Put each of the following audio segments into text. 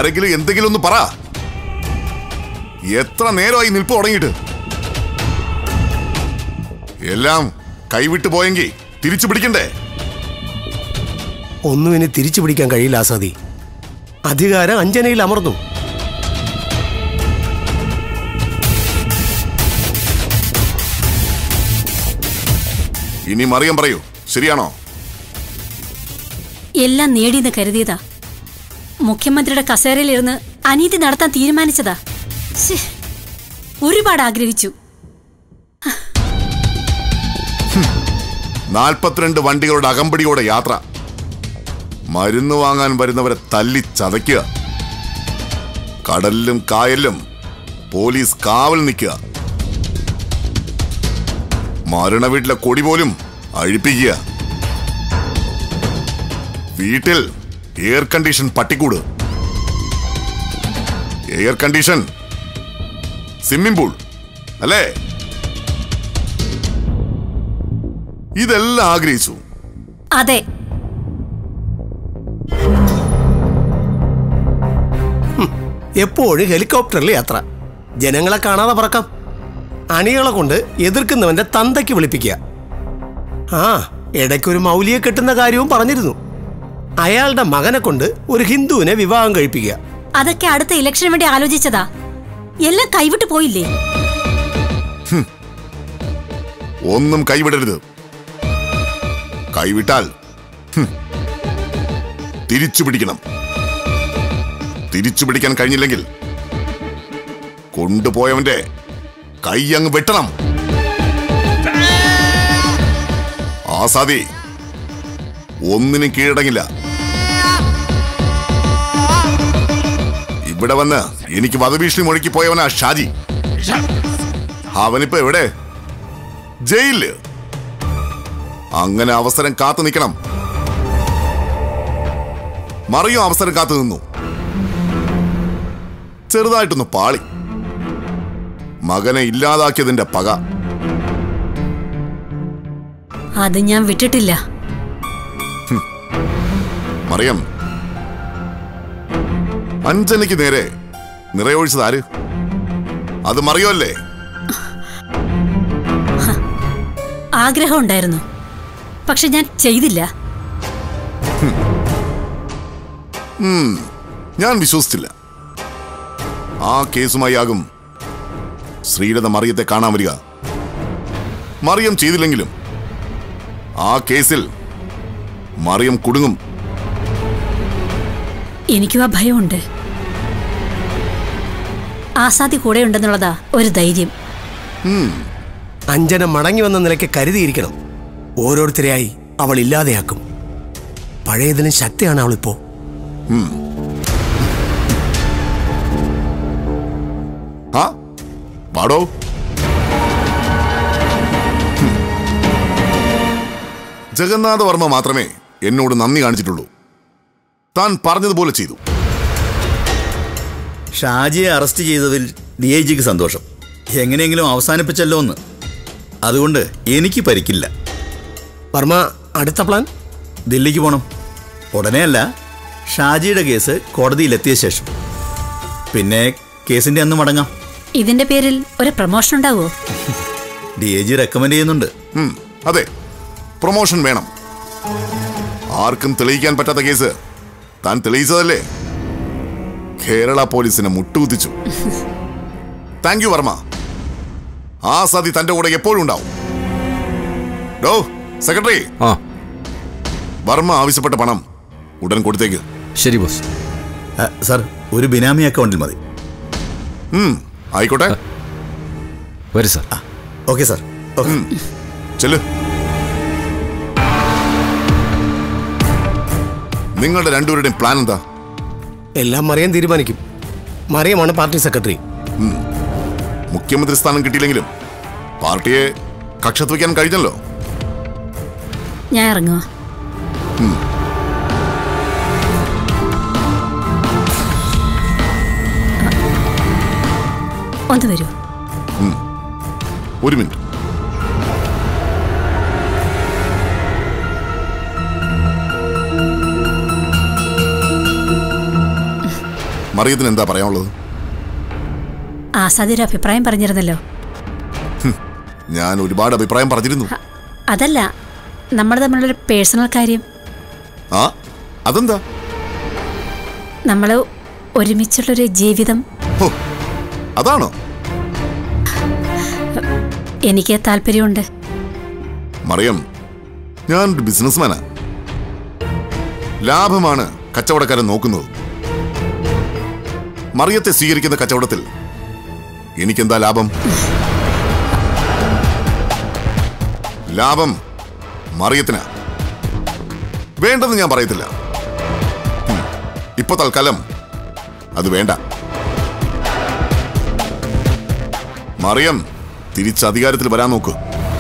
ആരെങ്കിലും എന്തെങ്കിലും ഒന്ന് പറ എത്ര നേരമായി നിൽപ്പ് തുടങ്ങിയിട്ട് എല്ലാം കൈവിട്ടു പോയെങ്കിൽ തിരിച്ചു പിടിക്കണ്ടേ ഒന്നും ഇനി തിരിച്ചു പിടിക്കാൻ കഴിയില്ല ആസാദി അധികാരം അഞ്ജനയിൽ അമർന്നു ഇനി മറിയം പറയൂ ശരിയാണോ എല്ലാം നേടിയെന്ന് കരുതിയതാ മുഖ്യമന്ത്രിയുടെ കസേരയിലിരുന്ന് അനീതി നടത്താൻ തീരുമാനിച്ചതാ ശ്ശേ, ഒരുപാട് ആഗ്രഹിച്ചു നാൽപ്പത്തിരണ്ട് വണ്ടികളുടെ അകമ്പടിയോടെ യാത്ര മരുന്ന് വാങ്ങാൻ വരുന്നവരെ തല്ലി ചതയ്ക്കുക കടലിലും കായലിലും പോലീസ് കാവൽ നിൽക്കുക മരണ വീട്ടിലെ കൊടി പോലും അഴിപ്പിക്കുക വീട്ടിൽ എയർ കണ്ടീഷൻ പട്ടിക്കൂട് എയർ കണ്ടീഷൻ സ്വിമ്മിംഗ് പൂൾ അല്ലേ ഇതെല്ലാം ആഗ്രഹിച്ചു അതെ എപ്പോഴും ഹെലികോപ്റ്ററിൽ യാത്ര ജനങ്ങളെ കാണാതെ പറക്കാം അണികളെ കൊണ്ട് എതിർക്കുന്നവന്റെ തന്തയ്ക്ക് വിളിപ്പിക്കുക ആ ഇടയ്ക്കൊരു മൗലിയെ കെട്ടുന്ന കാര്യവും പറഞ്ഞിരുന്നു അയാളുടെ മകനെ കൊണ്ട് ഒരു ഹിന്ദുവിനെ വിവാഹം കഴിപ്പിക്കുക അതൊക്കെ അടുത്ത ഇലക്ഷന് വേണ്ടി ആലോചിച്ചതാ എല്ലാം കൈവിട്ട് പോയില്ലേ ഒന്നും കൈവിടരുത് കൈവിട്ടാൽ ഹും, തിരിച്ചു പിടിക്കണം തിരിച്ചു പിടിക്കാൻ കഴിഞ്ഞില്ലെങ്കിൽ കൊണ്ടുപോയവന്റെ കൈ അങ്ങ് വെട്ടണം ആസാദി ഒന്നിനും കീഴടങ്ങില്ല ഇവിടെ വന്ന് എനിക്ക് വധഭീഷണി മുഴക്കി പോയവനാ ഷാജി അവനിപ്പോ എവിടെ ജയിലില് അങ്ങനെ അവസരം കാത്തു നിൽക്കണം മറിയും അവസരം കാത്തു നിന്നു ചെറുതായിട്ടൊന്ന് പാളി മകനെ ഇല്ലാതാക്കിയതിന്റെ പക അത് ഞാൻ വിട്ടിട്ടില്ല മറിയം അഞ്ജനയ്ക്ക് നേരെ നിറയൊഴിച്ചത് ആര് അത് മറിയുമല്ലേ ആഗ്രഹം ഉണ്ടായിരുന്നു പക്ഷെ ഞാൻ ചെയ്തില്ല ഞാൻ വിശ്വസിച്ചില്ല ആ കേസുമായി ആകും ശ്രീലത മറിയത്തെ കാണാൻ വരിക മറിയം ചെയ്തില്ലെങ്കിലും ആ കേസിൽ മറിയം കുടുങ്ങും എനിക്കും ആ ഭയമുണ്ട് ആസാദി കൂടെ ഉണ്ടെന്നുള്ളതാ ഒരു ധൈര്യം അഞ്ജന മടങ്ങി വന്ന നിലയ്ക്ക് കരുതിയിരിക്കണം ഓരോരുത്തരെയായി അവൾ ഇല്ലാതെയാക്കും പഴയതിലും ശക്തിയാണ് അവളിപ്പോ ആ പാടോ ഹും. ജഗന്നാഥ വർമ്മ മാത്രമേ എന്നോട് നന്ദി കാണിച്ചിട്ടുള്ളൂ താൻ പറഞ്ഞതുപോലെ ചെയ്തു ഷാജിയെ അറസ്റ്റ് ചെയ്തതിൽ ഡി ഐ ജിക്ക് സന്തോഷം എങ്ങനെയെങ്കിലും അവസാനിപ്പിച്ചല്ലോ എന്ന് അതുകൊണ്ട് എനിക്ക് പരിക്കില്ല വർമ്മ അടുത്ത പ്ലാൻ ദില്ലിക്ക് പോണം ഉടനെയല്ല ഷാജിയുടെ കേസ് കോടതിയിലെത്തിയ ശേഷം പിന്നെ കേസിന്റെ അന്ന് മടങ്ങാം ഇതിന്റെ പേരിൽ ഒരു പ്രൊമോഷൻ ഉണ്ടാവോ ഡി ഐ ജി റെക്കമെൻഡ് ചെയ്യുന്നുണ്ട് ഉം, അതെ പ്രൊമോഷൻ വേണം ആർക്കും തെളിയിക്കാൻ പറ്റാത്ത കേസ് താൻ തെളിയിച്ചതല്ലേ കേരള പോലീസിനെ മുട്ടുകുത്തിച്ചു താങ്ക് യു വർമ്മ ആ സതി തന്റെ കൂടെ എപ്പോഴും ഉണ്ടാവും ഡോ സെക്രട്ടറി ആ വർമ്മ ആവശ്യപ്പെട്ട പണം ഉടൻ കൊടുത്തേക്ക് ശരി ബോസ് ആ, സാർ ഒരു ബിനാമി അക്കൗണ്ടിൽ മതി ഉം, ആയിക്കോട്ടെ വരും സാർ ഓക്കെ സാർ ഓക്കെ ചെല്ല് നിങ്ങളുടെ രണ്ടുപേരുടെയും പ്ലാൻ എന്താ എല്ലാം മറിയാൻ തീരുമാനിക്കും മറിയമാണ് പാർട്ടി സെക്രട്ടറി മുഖ്യമന്ത്രി സ്ഥാനം കിട്ടിയില്ലെങ്കിലും പാർട്ടിയെ കക്ഷത്ത് വയ്ക്കാൻ കഴിഞ്ഞല്ലോ ഞാൻ ഇറങ്ങുക ഒന്ന് വരൂ ഒരു മിനിറ്റ് മറിയത്തിന് എന്താ പറയാനുള്ളത് ആസാദി ഒരു അഭിപ്രായം പറഞ്ഞിരുന്നല്ലോ ഞാൻ ഒരുപാട് അഭിപ്രായം പറഞ്ഞിരുന്നു അ- അതല്ല നമ്മൾ തമ്മിലൊരു പേഴ്സണൽ കാര്യം ആ അതെന്താ നമ്മൾ ഒരുമിച്ചുള്ളൊരു ജീവിതം ഹോ അതാണോ എനിക്ക് താല്പര്യമുണ്ട് മറിയം ഞാനൊരു ബിസിനസ്മാനാ ലാഭമാണ് കച്ചവടക്കാരൻ നോക്കുന്നത് മറിയത്തെ സ്വീകരിക്കുന്ന കച്ചവടത്തിൽ എനിക്കെന്താ ലാഭം ലാഭം മറിയത്തിനാ വേണ്ടെന്ന് ഞാൻ പറയത്തില്ല ഉം. ഇപ്പൊ തൽക്കാലം അത് വേണ്ട മറിയം തിരിച്ച് അധികാരത്തിൽ വരാൻ നോക്ക്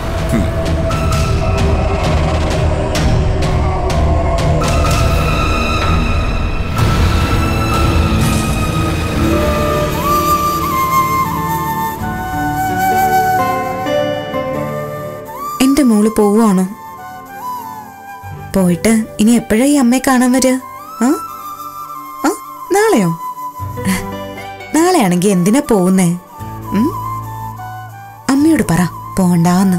എന്റെ മോള് പോവുകയാണോ പോയിട്ട് ഇനി എപ്പോഴാ ഈ അമ്മയെ കാണാൻ വരിക ആ ആ നാളെയോ നാളെയാണെങ്കി എന്തിനാ പോകുന്നേ ഉം? അമ്മയോട് പറ പോണ്ടാന്ന്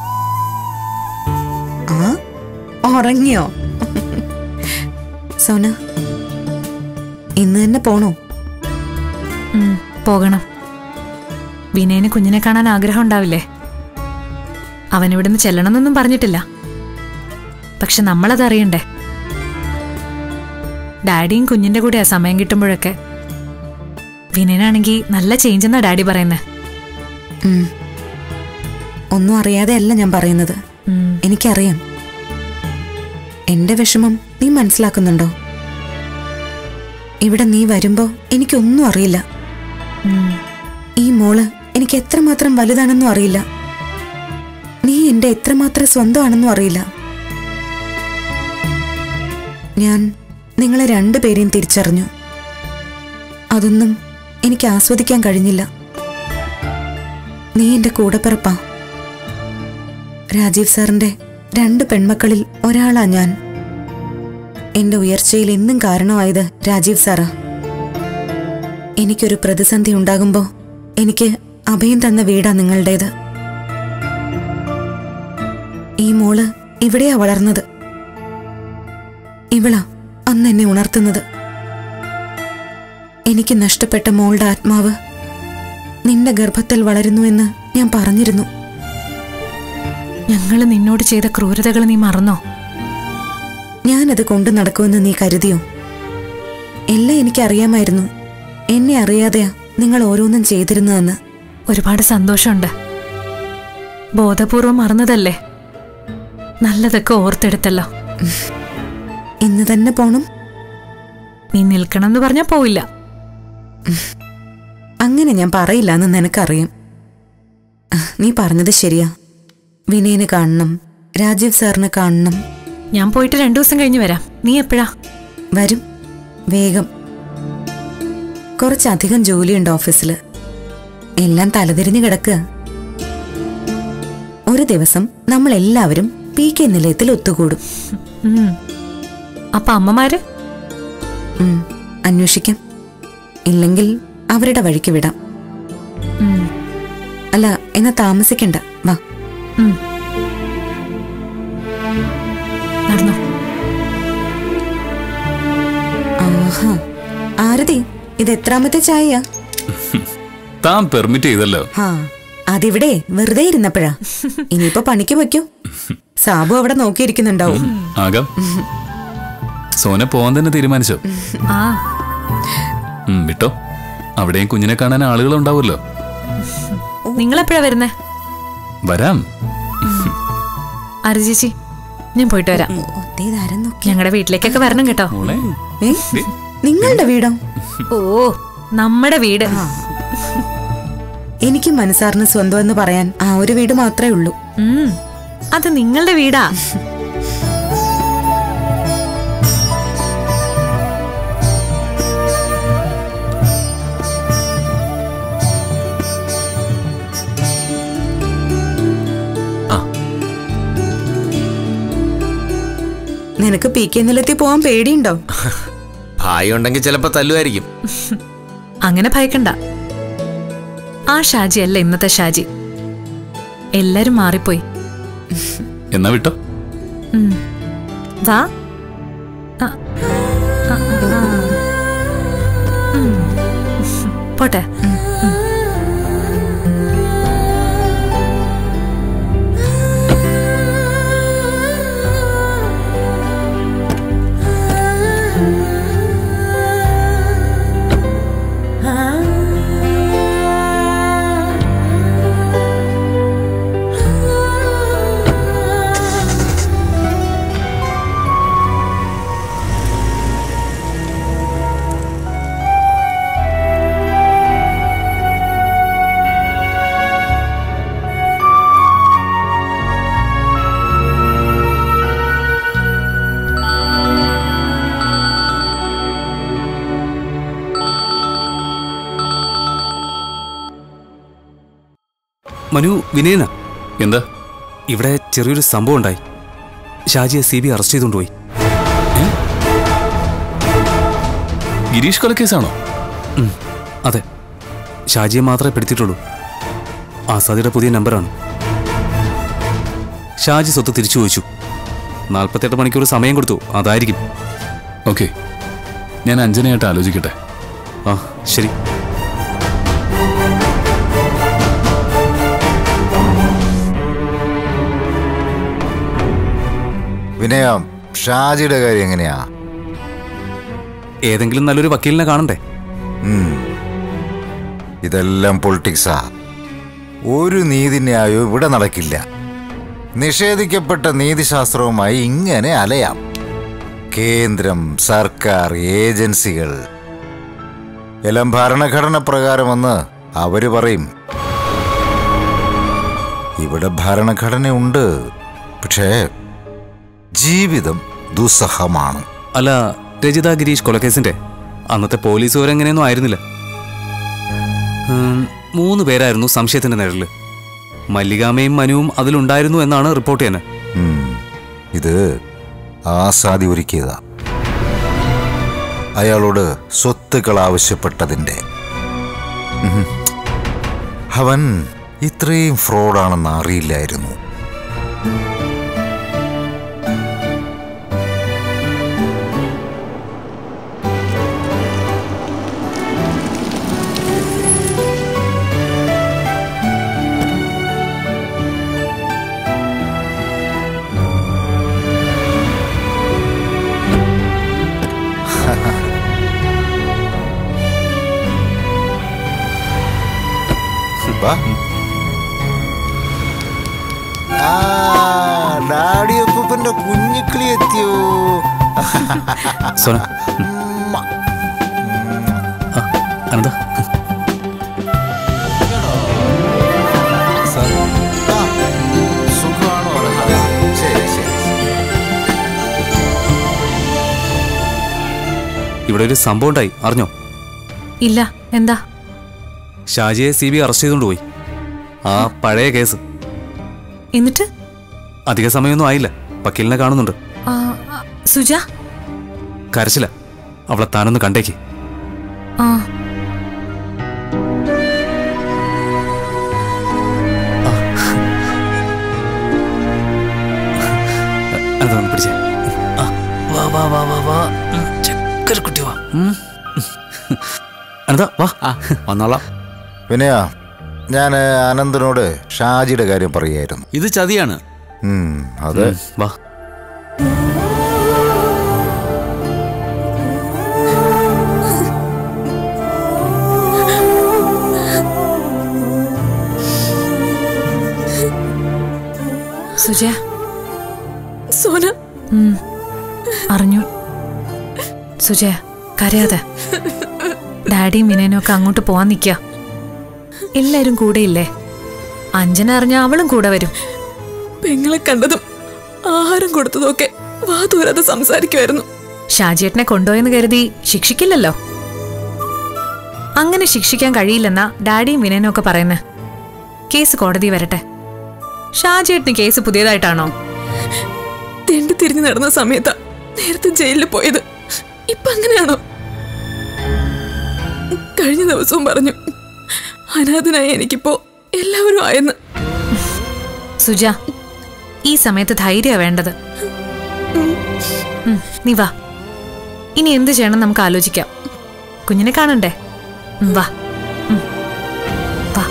ആ ഉറങ്ങിയോ സോന ഇന്ന് തന്നെ പോണോ ഉം, പോകണം വിനയന് കുഞ്ഞിനെ കാണാൻ ആഗ്രഹം ഉണ്ടാവില്ലേ അവൻ ഇവിടുന്ന് ചെല്ലണമെന്നൊന്നും പറഞ്ഞിട്ടില്ല പക്ഷെ നമ്മളത് അറിയണ്ടേ ഡാഡിയും കുഞ്ഞിന്റെ കൂടെയാ സമയം കിട്ടുമ്പോഴൊക്കെ വിനയനാണെങ്കിൽ നല്ല ചേഞ്ച് എന്നാ ഡാഡി പറയുന്നേ ഉം. ഒന്നും അറിയാതെയല്ല ഞാൻ പറയുന്നത് ഉം, എനിക്കറിയാം എന്റെ വിഷമം നീ മനസ്സിലാക്കുന്നുണ്ടോ ഇവിടെ നീ വരുമ്പോ എനിക്കൊന്നും അറിയില്ല ഉം. ഈ മോള് എനിക്ക് എത്രമാത്രം വലുതാണെന്നും അറിയില്ല നീ എന്റെ എത്രമാത്രം സ്വന്തമാണെന്നും അറിയില്ല ഞാൻ നിങ്ങളെ രണ്ടുപേരെയും തിരിച്ചറിഞ്ഞു അതൊന്നും എനിക്ക് ആസ്വദിക്കാൻ കഴിഞ്ഞില്ല നീ എന്റെ കൂടെപ്പിറപ്പാ രാജീവ് സാറിന്റെ രണ്ട് പെൺമക്കളിൽ ഒരാളാ ഞാൻ എന്റെ ഉയർച്ചയിൽ എന്നും കാരണമായത് രാജീവ് സാറാ എനിക്കൊരു പ്രതിസന്ധി ഉണ്ടാകുമ്പോ എനിക്ക് അഭയം തന്ന വീടാ നിങ്ങളുടേത് ഈ മോള് ഇവിടെയാ വളർന്നത് ഇവളാ അന്ന് എന്നെ ഉണർത്തുന്നത് എനിക്ക് നഷ്ടപ്പെട്ട മോളുടെ ആത്മാവ് നിന്റെ ഗർഭത്തിൽ വളരുന്നുവെന്ന് ഞാൻ പറഞ്ഞിരുന്നു ഞങ്ങള് നിന്നോട് ചെയ്ത ക്രൂരതകൾ നീ മറന്നോ ഞാനത് കൊണ്ടു നടക്കുമെന്ന് നീ കരുതിയോ എല്ലാം എനിക്കറിയാമായിരുന്നു എന്നെ അറിയാതെയാ നിങ്ങൾ ഓരോന്നും ചെയ്തിരുന്നതെന്ന് ഒരുപാട് സന്തോഷമുണ്ട് ബോധപൂർവം മറന്നതല്ലേ നല്ലതൊക്കെ ഓർത്തെടുത്തല്ലോ ഇന്ന് തന്നെ പോണം നീ നിൽക്കണം എന്ന് പറഞ്ഞാ പോയില്ല അങ്ങനെ ഞാൻ പറയില്ല എന്ന് നിനക്കറിയാം നീ പറഞ്ഞത് ശരിയാ വിനയന് കാണണം രാജീവ് സാറിനെ കാണണം ഞാൻ പോയിട്ട് രണ്ടു ദിവസം കഴിഞ്ഞ് വരാം നീ എപ്പോഴാ വരും വേഗം കുറച്ചധികം ജോലിയുണ്ട് ഓഫീസിൽ എല്ലാം തലതിരിഞ്ഞു കിടക്കുക ഒരു ദിവസം നമ്മൾ എല്ലാവരും പി കെ നിലയത്തിൽ ഒത്തുകൂടും ഉം. അപ്പൊ അമ്മമാര് ഉം, അന്വേഷിക്കാം ഇല്ലെങ്കിൽ അവരുടെ വഴിക്ക് വിടാം ഉം. അല്ല എന്നാ താമസിക്കണ്ട വാ ഉം. നടന്നോ ആഹാ ആരതി ഇത് എത്രാമത്തെ ചായയാ താൻ പെർമിറ്റ് ചെയ്തല്ലോ ഹാ അതിവിടെ വെറുതെ ഇരുന്നപ്പോഴാ ഇനിയിപ്പോ പണിക്ക് വയ്ക്കൂ സാബു അവിടെ നോക്കിയിരിക്കുന്നുണ്ടാവും ആകാം സോന പോവാൻ തന്നെ തീരുമാനിച്ചോ ആ ഉം, വിട്ടോ അവിടെയും കുഞ്ഞിനെ കാണാൻ ആളുകൾ ഉണ്ടാവുമല്ലോ നിങ്ങൾ എപ്പോഴാ വരുന്നേ വരാം അരു ചേച്ചി ഞാൻ പോയിട്ട് വരാം ഓ, ദേ ഇതാരാ നോക്കി ഞങ്ങളുടെ വീട്ടിലേക്കൊക്കെ വരണം കേട്ടോ മോളെ ഏ? നിങ്ങളുടെ വീടോ ഓ നമ്മുടെ വീട് എനിക്ക് മനസ്സാറിന് സ്വന്തം എന്ന് പറയാൻ ആ ഒരു വീട് മാത്രമേ ഉള്ളൂ ഉം. അത് നിങ്ങളുടെ വീടാ നിനക്ക് പി കെ നിലത്തിൽ പോവാൻ പേടിയുണ്ടോ ഭായി ഉണ്ടെങ്കിൽ ചിലപ്പോ തല്ലുമായിരിക്കും അങ്ങനെ ഭയക്കണ്ട ആ ഷാജി അല്ല ഇന്നത്തെ ഷാജി എല്ലാരും മാറിപ്പോയി എന്നാ വിട്ടോ ഉം. വാ ആ, ആ, ആ. ഉം. പോട്ടെ ഉം, ഉം. മനു വിനയന എന്താ ഇവിടെ ചെറിയൊരു സംഭവം ഉണ്ടായി ഷാജിയെ സി ബി അറസ്റ്റ് ചെയ്തുകൊണ്ട് പോയി ഗിരീഷ് കൊലക്കേസാണോ ഉം, അതെ ഷാജിയെ മാത്രമേ പെടുത്തിയിട്ടുള്ളൂ ആസാദിയുടെ പുതിയ നമ്പറാണ് ഷാജി സ്വത്ത് തിരിച്ചു ചോദിച്ചു നാൽപ്പത്തെട്ട് മണിക്കൂർ സമയം കൊടുത്തു അതായിരിക്കും ഓക്കെ ഞാൻ അഞ്ജനയായിട്ട് ആലോചിക്കട്ടെ ആ ശരി വിനയ ഷാജിയുടെ കാര്യം എങ്ങനെയാ ഏതെങ്കിലും നല്ലൊരു വക്കീലിനെ കാണണ്ടേ ഉം. ഇതെല്ലാം പൊളിറ്റിക്സാ ഒരു നീതിന്യായവും ഇവിടെ നടക്കില്ല നിഷേധിക്കപ്പെട്ട നീതിശാസ്ത്രവുമായി ഇങ്ങനെ അലയാം കേന്ദ്രം സർക്കാർ ഏജൻസികൾ എല്ലാം ഭരണഘടന പ്രകാരമെന്ന് അവര് പറയും ഇവിടെ ഭരണഘടനയുണ്ട് പക്ഷേ ജീവിതം ദുസ്സഹമാണ് അല്ല രജിത ഗിരീഷ് കൊലക്കേസിന്റെ അന്നത്തെ പോലീസുകാരെങ്ങനെയൊന്നും ആയിരുന്നില്ല ഉം, മൂന്ന് പേരായിരുന്നു സംശയത്തിന്റെ നിഴലില് മല്ലികാമയും മനുവും അതിലുണ്ടായിരുന്നു എന്നാണ് റിപ്പോർട്ട് ചെയ്യുന്നത് ഉം. ഇത് ആസാദി ഒരുക്കിയതാ അയാളോട് സ്വത്തുക്കൾ ആവശ്യപ്പെട്ടതിന്റെ ഉം. അവൻ ഇത്രയും ഫ്രോഡാണെന്ന് അറിയില്ലായിരുന്നു വാ. ആ, ഡാഡിയപ്പൂപ്പന്റെ കുഞ്ഞിക്കിളി എത്തിയോ സോന ഉമ്മ. ആ, അനന്ത ആ, സുഖാണോ അനന്ത? ശരി ശരി ഇവിടെ ഒരു സംഭവം ഉണ്ടായി അറിഞ്ഞോ ഇല്ല എന്താ ഷാജിയെ സി ബി അറസ്റ്റ് ചെയ്തുകൊണ്ട് പോയി ആ പഴയ കേസ് എന്നിട്ട് അധിക സമയമൊന്നും ആയില്ല വക്കീലിനെ കാണുന്നുണ്ട് ആ, ആ, സുജ കരച്ചില്ല അവളെ താനൊന്ന് കണ്ടേക്ക് ആ അതൊന്ന് പിടിച്ചേ ആ, വാ വാ വാ വാ വാ ഉം, ചക്കര കുട്ടി വാ ഉം. അനന്ത വാ വന്നോളാം വിനയ ഞാൻ അനന്തനോട് ഷാജിയുടെ കാര്യം പറയായിരുന്നു ഇത് ചതിയാണ് ഉം, അത് ഉം, വാ സുജ സോന ഉം, അറിഞ്ഞു സുജ കരയാതെ ഡാഡിയും വിനയനും ഒക്കെ അങ്ങോട്ട് പോവാൻ നിൽക്കുക എല്ലാരും കൂടെയില്ലേ അഞ്ജന അറിഞ്ഞ അവളും കൂടെ വരും പെങ്ങളെ കണ്ടതും ആഹാരം കൊടുത്തതും ഒക്കെ വാ തോരാതെ സംസാരിക്കുമായിരുന്നു ഷാജിയേട്ടനെ കൊണ്ടുപോയെന്ന് കരുതി ശിക്ഷിക്കില്ലല്ലോ അങ്ങനെ ശിക്ഷിക്കാൻ കഴിയില്ലെന്നാ ഡാഡിയും വിനയനും ഒക്കെ പറയുന്നത് കേസ് കോടതി വരട്ടെ ഷാജിയേട്ടന് കേസ് പുതിയതായിട്ടാണോ തെണ്ടി തിരിഞ്ഞു നടന്ന സമയത്താ നേരത്തെ ജയിലിൽ പോയത് ഇപ്പൊ അങ്ങനെയാണോ കഴിഞ്ഞ ദിവസവും പറഞ്ഞു അനാഥനായി എനിക്കിപ്പോ എല്ലാവരും ആയെന്ന് സുജ ഈ സമയത്ത് ധൈര്യ വേണ്ടത് ഉം, നീ വാ ഇനി എന്ത് ചെയ്യണം നമുക്ക് ആലോചിക്കാം കുഞ്ഞിനെ കാണണ്ടേ ഉം, വാ ഉം, വാ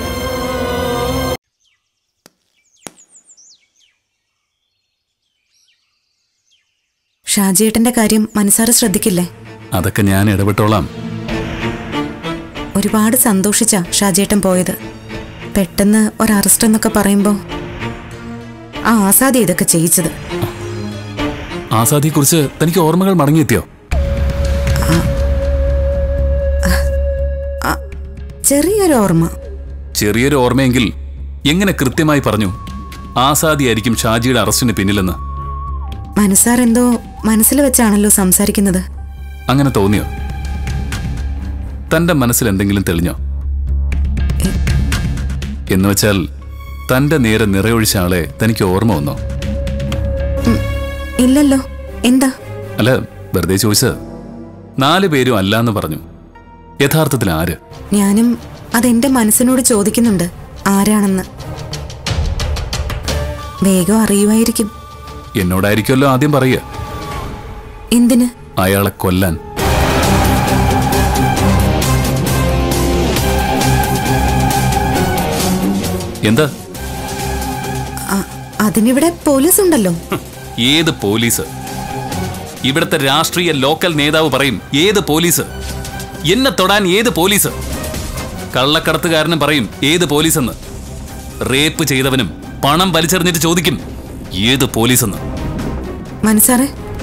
ഷാജിയേട്ടന്റെ കാര്യം മനസ്സാറ് ശ്രദ്ധിക്കില്ലേ അതൊക്കെ ഞാൻ ഇടപെട്ടോളാം ഒരുപാട് സന്തോഷിച്ച ഷാജിയേട്ടൻ പോയത് പെട്ടെന്ന് ഒരു അറസ്റ്റ് എന്നൊക്കെ പറയുമ്പോ ആ ആസാദി ഇതൊക്കെ ചെയ്യിച്ചത് ആസാദിയെക്കുറിച്ച് തനിക്ക് ഓർമ്മകൾ മടങ്ങിയെത്തിയോ ചെറിയൊരു ഓർമ്മ ചെറിയൊരു ഓർമ്മയെങ്കിൽ എങ്ങനെ കൃത്യമായി പറഞ്ഞു ആസാദിയായിരിക്കും ഷാജിയുടെ അറസ്റ്റിന് പിന്നിലെന്ന് മനസ്സാർ എന്തോ മനസ്സിൽ വെച്ചാണല്ലോ സംസാരിക്കുന്നത് അങ്ങനെ തോന്നിയോ തന്റെ മനസ്സിൽ എന്തെങ്കിലും തെളിഞ്ഞോ എന്ന് വെച്ചാൽ തന്റെ നേരെ നിറയൊഴിച്ച ആളെ തനിക്ക് ഓർമ്മ വന്നോ ഇല്ലല്ലോ എന്താ അല്ല വെറുതെ ചോദിച്ചത് നാല് പേരും അല്ലാന്ന് പറഞ്ഞു യഥാർത്ഥത്തിൽ ആര് ഞാനും അതെന്റെ മനസ്സിനോട് ചോദിക്കുന്നുണ്ട് ആരാണെന്ന് വേഗം അറിയുമായിരിക്കും എന്നോടായിരിക്കുമല്ലോ ആദ്യം പറയുക എന്തിന് അയാളെ കൊല്ലാൻ എന്താ അ- അതിനിവിടെ പോലീസ് ഉണ്ടല്ലോ ഏത് പോലീസ് ഇവിടുത്തെ രാഷ്ട്രീയ ലോക്കൽ നേതാവ് പറയും ഏത് പോലീസ് എന്നെ തൊടാൻ ഏത് പോലീസ് കള്ളക്കടത്തുകാരനും പറയും ഏത് പോലീസെന്ന് റേപ്പ് ചെയ്തവനും പണം വലിച്ചെറിഞ്ഞിട്ട് ചോദിക്കും ഏത് പോലീസെന്ന് മനസ്സാറെ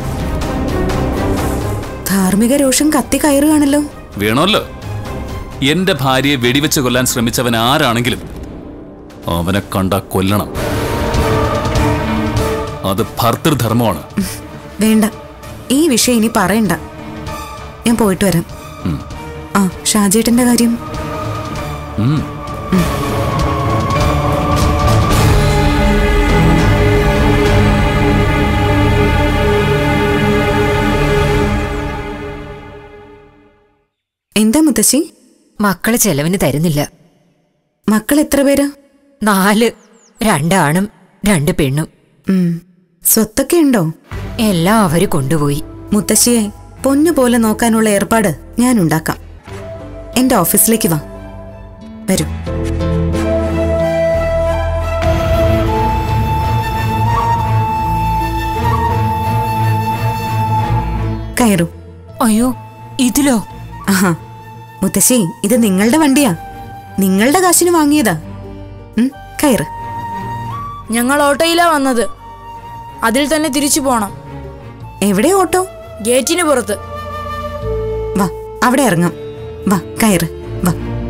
ധാർമ്മിക രോഷം കത്തി കയറുകയാണല്ലോ വേണമല്ലോ എന്റെ ഭാര്യയെ വെടിവെച്ച് കൊല്ലാൻ ശ്രമിച്ചവൻ ആരാണെങ്കിലും അവനെ കണ്ട കൊല്ലണം അത് ഭർത്തൃധർമ്മമാണ് വേണ്ട ഈ വിഷയം ഇനി പറയണ്ട ഞാൻ പോയിട്ട് വരാം ഉം. ആ ഷാജേട്ടന്റെ കാര്യം ഉം. എന്താ മുത്തശ്ശി മക്കള് ചെലവിന് തരുന്നില്ല മക്കൾ എത്ര പേരാ നാല് രണ്ടാണും രണ്ട് പെണ്ണും ഉം. സ്വത്തൊക്കെ ഉണ്ടോ എല്ലാം അവര് കൊണ്ടുപോയി മുത്തശ്ശിയെ പൊന്നു പോലെ നോക്കാനുള്ള ഏർപ്പാട് ഞാൻ ഉണ്ടാക്കാം എന്റെ ഓഫീസിലേക്ക് വാ വരൂ കയറൂ അയ്യോ ഇതിലോ ആഹാ മുത്തശ്ശി ഇത് നിങ്ങളുടെ വണ്ടിയാ നിങ്ങളുടെ കാശിന് വാങ്ങിയതാ ഉം, കയറ് ഞങ്ങൾ ഓട്ടോയിലാ വന്നത് അതിൽ തന്നെ തിരിച്ചു പോണം എവിടെ ഓട്ടോ ഗേറ്റിന് പുറത്ത് വാ അവിടെ ഇറങ്ങാം വാ കയറ് വാ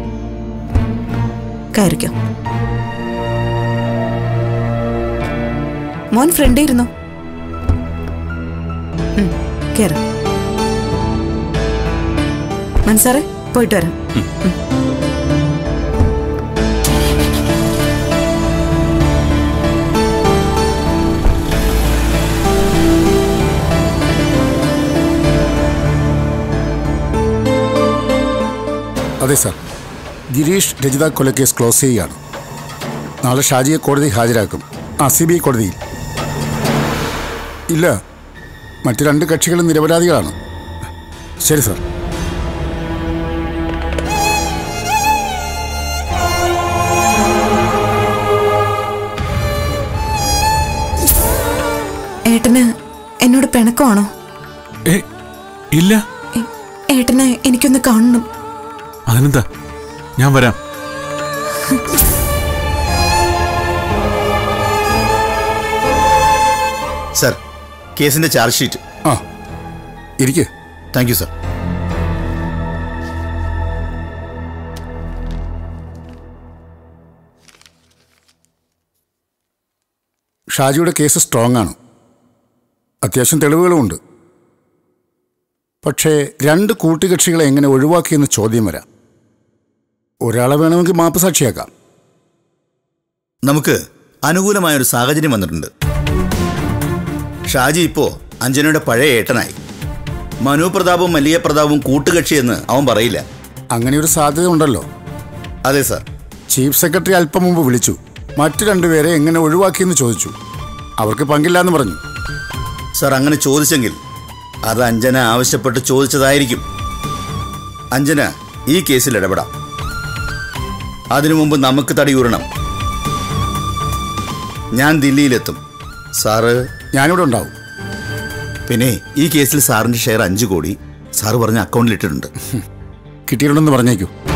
കയറിക്കോ മോൻ ഫ്രണ്ട് ഇരുന്നോ ഉം, കേറ് മനസ്സാറെ പോയിട്ട് വരാം ഉം. അതെ സാർ ഗിരീഷ് രജിത കൊലക്കേസ് ക്ലോസ് ചെയ്യുകയാണ് നാളെ ഷാജിയെ കോടതി ഹാജരാക്കും ആ സി ബി ഐ കോടതിയിൽ ഇല്ല മറ്റു രണ്ട് കക്ഷികളും നിരപരാധികളാണ് ശരി സാർ ഏട്ടന് എന്നോട് പിണക്കമാണോ ഇല്ല ഏ- ഏട്ടനെ എനിക്കൊന്ന് കാണണം അതിനെന്താ ഞാൻ വരാം സർ കേസിന്റെ ചാർജ് ഷീറ്റ് ആ ഇരിക്കെ താങ്ക് യു സർ ഷാജിയുടെ കേസ് സ്ട്രോങ് ആണ് അത്യാവശ്യം തെളിവുകളുമുണ്ട് പക്ഷേ രണ്ട് കൂട്ടുകക്ഷികളെ എങ്ങനെ ഒഴിവാക്കിയെന്ന് ചോദ്യം വരാം ഒരാളെ വേണമെങ്കിൽ മാപ്പ് സാക്ഷിയാക്കാം നമുക്ക് അനുകൂലമായ ഒരു സാഹചര്യം വന്നിട്ടുണ്ട് ഷാജി ഇപ്പോ അഞ്ജനയുടെ പഴയ ഏട്ടനായി മനു പ്രതാപും മല്ലിക പ്രതാപും കൂട്ടുകക്ഷിയെന്ന് അവൻ പറയില്ല അങ്ങനെ ഒരു സാധ്യത ഉണ്ടല്ലോ അതെ സാർ ചീഫ് സെക്രട്ടറി അല്പം മുമ്പ് വിളിച്ചു മറ്റു രണ്ടുപേരെ എങ്ങനെ ഒഴിവാക്കിയെന്ന് ചോദിച്ചു അവർക്ക് പങ്കില്ല എന്ന് പറഞ്ഞു സാർ അങ്ങനെ ചോദിച്ചെങ്കിൽ അത് അഞ്ജന ആവശ്യപ്പെട്ട് ചോദിച്ചതായിരിക്കും അഞ്ജന ഈ കേസിൽ ഇടപെടാം അതിനു മുമ്പ് നമുക്ക് തടിയൂറണം ഞാൻ ദില്ലിയിലെത്തും സാറ് ഞാനിവിടെ ഉണ്ടാവും പിന്നെ ഈ കേസിൽ സാറിന്റെ ഷെയർ അഞ്ചു കോടി സാറ് പറഞ്ഞ അക്കൗണ്ടിൽ ഇട്ടിട്ടുണ്ട് കിട്ടിയിട്ടുണ്ടെന്ന് പറഞ്ഞേക്കൂ